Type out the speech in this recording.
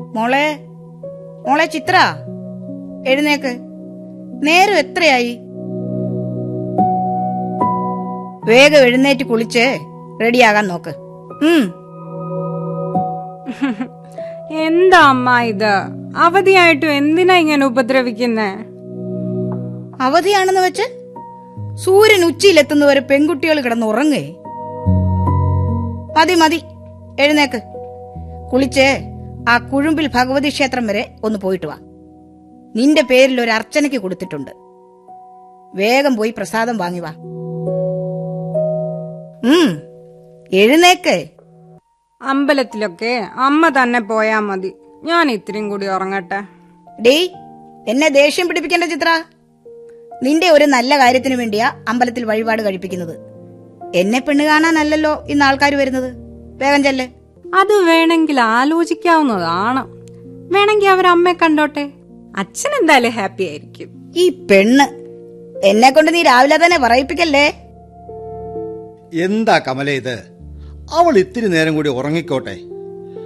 മോളെ മോളെ ചിത്ര എഴുന്നേക്ക് നേരം എത്രയായി വേഗം എഴുന്നേറ്റ് കുളിച്ച് റെഡിയാകാൻ നോക്ക് ഉം എന്താ അമ്മ ഇത് അവധിയായിട്ടും എന്തിനാ ഇങ്ങനെ ഉപദ്രവിക്കുന്നേ അവധിയാണെന്ന് വെച്ച് സൂര്യൻ ഉച്ചയിലെത്തുന്നവരെ പെൺകുട്ടികൾ കിടന്ന് ഉറങ്ങേ മതി മതി എഴുന്നേക്ക് കുളിച്ച് ആ കുഴുമ്പിൽ ഭഗവതി ക്ഷേത്രം വരെ ഒന്ന് പോയിട്ട് വാ നിന്റെ പേരിൽ ഒരു അർച്ചനയ്ക്ക് കൊടുത്തിട്ടുണ്ട് വേഗം പോയി പ്രസാദം വാങ്ങി വാ ഉം എഴുന്നേക്ക് അമ്പലത്തിലൊക്കെ അമ്മ തന്നെ പോയാ മതി ഞാൻ ഇത്രയും കൂടി ഉറങ്ങട്ടെ ഡേയ് എന്നെ ദേഷ്യം പിടിപ്പിക്കേണ്ട ചിത്ര നിന്റെ ഒരു നല്ല കാര്യത്തിന് വേണ്ടിയാ അമ്പലത്തിൽ വഴിപാട് കഴിപ്പിക്കുന്നത് എന്നെ പെണ്ണ് കാണാനല്ലല്ലോ ഇന്ന് ആൾക്കാർ വരുന്നത് വേഗം ചെല്ല് അത് വേണമെങ്കിൽ ആലോചിക്കാവുന്നതാണ് വേണമെങ്കിൽ അവരമ്മയെ കണ്ടോട്ടെ അച്ഛൻ എന്തായാലും ഹാപ്പി ആയിരിക്കും ഈ പെണ്ണ് എന്നെ കൊണ്ട് നീ രാവിലെ തന്നെ പറയിപ്പിക്കല്ലേ എന്താ കമല ഇത് അവൾ ഇത്തിരി നേരം കൂടി ഉറങ്ങിക്കോട്ടെ